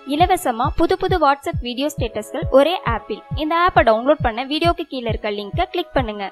இலவசமா புது புது வாட்ஸ்அப் வீடியோ ஸ்டேட்டஸ்கள் ஒரே ஆப்பில் இந்த ஆப்பை டவுன்லோட் பண்ண வீடியோக்கு கீழே இருக்க லிங்கை கிளிக் பண்ணுங்க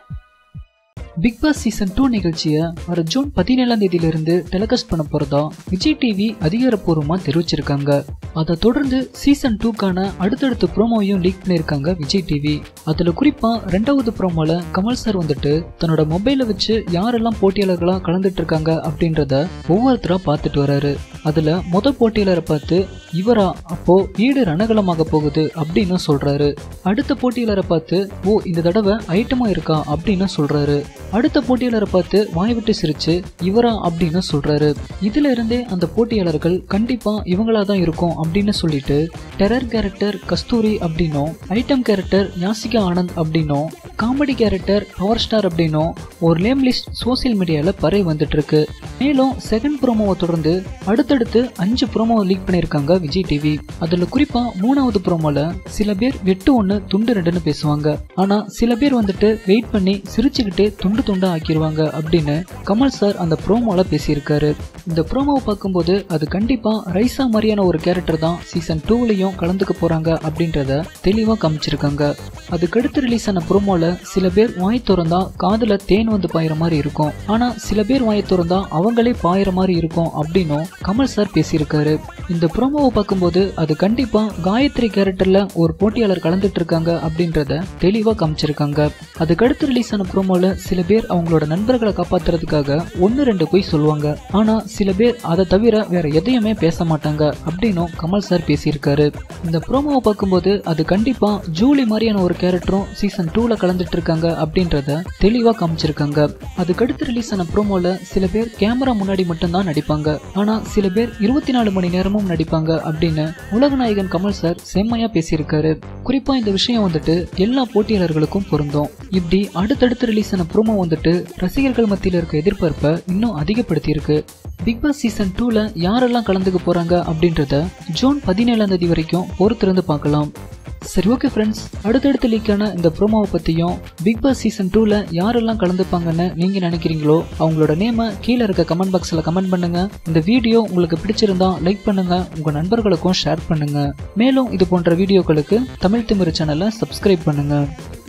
பிக் பாஸ் சீசன் டூ நிகழ்ச்சியை வர ஜூன் பதினேழாம் தேதியிலிருந்து டெலிகாஸ்ட் பண்ண போறதா விஜய் டிவி அதிகாரப்பூர்வமா தெரிவிச்சிருக்காங்க அதை தொடர்ந்து சீசன் டூக்கான அடுத்தடுத்த ப்ரோமோவையும் லீக் பண்ணியிருக்காங்க விஜய் டிவி அதுல குறிப்பா ரெண்டாவது ப்ரோமோல கமல் சார் வந்துட்டு தன்னோட மொபைலை வச்சு யாரெல்லாம் போட்டியாளர்களா கலந்துட்டு இருக்காங்க அப்படின்றத ஒவ்வொருத்தரா பார்த்துட்டு வராரு அதுல முத போட்டியாளரை பார்த்து இவரா அப்போ வீடு ரணகலமாக போகுது அப்படின்னு சொல்றாரு அடுத்த போட்டியாளரை பார்த்து ஓ இந்த தடவை ஐட்டமா இருக்கா அப்படின்னு சொல்றாரு அடுத்த போட்டியாளரை பார்த்து வாய் விட்டு சிரிச்சு இவரா அப்படின்னு சொல்றாரு இதுல இருந்தே அந்த போட்டியாளர்கள் கண்டிப்பா இவங்களா தான் இருக்கும் அப்படின்னு சொல்லிட்டு டெரர் கேரக்டர் கஸ்தூரி அப்படின்னும் ஐட்டம் கேரக்டர் யாசிகா ஆனந்த் அப்படின்னும் காமெடி கேரக்டர் பவர் ஸ்டார் அப்படின்னும் ஒரு நேம் லிஸ்ட் சோசியல் மீடியால பரவி வந்துட்டு இருக்கு மேலும் செகண்ட் ப்ரோமோவை தொடர்ந்து அடுத்தடுத்து அஞ்சு ப்ரோமோ லீக் பண்ணியிருக்காங்க விஜய் டிவி அதுல குறிப்பா மூணாவது ப்ரோமோல சில பேர் வெட்டு ஒண்ணு துண்டு ரெண்டுன்னு பேசுவாங்க ஆனா சில பேர் வந்துட்டு வெயிட் பண்ணி சிரிச்சுக்கிட்டே துண்டு துண்டா ஆக்கிடுவாங்க அப்படின்னு கமல் சார் அந்த ப்ரோமோல பேசியிருக்காரு இந்த ப்ரோமோவை பார்க்கும்போது அது கண்டிப்பா ரைசா மாதிரியான ஒரு கேரக்டர் தான் சீசன் டூலையும் கலந்துக்க போறாங்க அப்படின்றத தெளிவா காமிச்சிருக்காங்க அதுக்கடுத்து ரிலீஸ் ஆன ப்ரோமோல சில பேர் வாய் திறந்தா காதுல தேன் வந்து பாயிற மாதிரி இருக்கும் ஆனா சில பேர் வாயை திறந்தா அவங்களே பாயிற மாதிரி இருக்கும் அப்படின்னும் கமல் சார் பேசியிருக்காரு இந்த ப்ரோமோவை பார்க்கும்போது அது கண்டிப்பா காயத்ரி கேரக்டர்ல ஒரு போட்டியாளர் கலந்துட்டு இருக்காங்க அப்படின்றத தெளிவா காமிச்சிருக்காங்க அதுக்கடுத்து ரிலீஸ் ஆன ப்ரோமோல சில பேர் அவங்களோட நண்பர்களை காப்பாத்துறதுக்காக ஒன்னு ரெண்டு போய் சொல்லுவாங்க ஆனா சில பேர் அதை தவிர வேற எதையுமே பேச மாட்டாங்க அப்படின்னும் கமல் சார் பேசியிருக்காரு இந்த ப்ரோமோவை பார்க்கும்போது அது கண்டிப்பா ஜூலி மாதிரியான ஒரு கேரக்டரும் சீசன் டூல கலந்துட்டு இருக்காங்க அப்படின்றத தெளிவா காமிச்சிருக்காங்க அதுக்கடுத்து ரிலீஸ் ஆன ப்ரோமோல சில பேர் கேமரா முன்னாடி மட்டும்தான் நடிப்பாங்க ஆனா சில பேர் இருபத்தி நாலு மணி நேரமும் நடிப்பாங்க அப்படின்னு உலகநாயகன் கமல் சார் செம்மையா பேசியிருக்காரு குறிப்பா இந்த விஷயம் வந்துட்டு எல்லா போட்டியாளர்களுக்கும் பொருந்தும் இப்படி அடுத்தடுத்து ரிலீஸ் ஆன ப்ரோமோ வந்துட்டு ரசிகர்கள் மத்தியில் இருக்க எதிர்பார்ப்பை இன்னும் அதிகப்படுத்தியிருக்கு பிக் பாஸ் சீசன் டூல யாரெல்லாம் கலந்துக்க போறாங்க அப்படின்றத ஜூன் பதினேழாம் தேதி வரைக்கும் பொறுத்திருந்து பார்க்கலாம் சரி ஓகே ஃப்ரெண்ட்ஸ் அடுத்தடுத்து லீக்கான இந்த ப்ரோமோவை பற்றியும் பிக் பாஸ் சீசன் டூவில் யாரெல்லாம் கலந்துப்பாங்கன்னு நீங்கள் நினைக்கிறீங்களோ அவங்களோட நேமை கீழே இருக்க கமெண்ட் பாக்ஸில் கமெண்ட் பண்ணுங்க இந்த வீடியோ உங்களுக்கு பிடிச்சிருந்தா லைக் பண்ணுங்க உங்கள் நண்பர்களுக்கும் ஷேர் பண்ணுங்க மேலும் இது போன்ற வீடியோக்களுக்கு தமிழ் திமிரு சேனலை சப்ஸ்கிரைப் பண்ணுங்க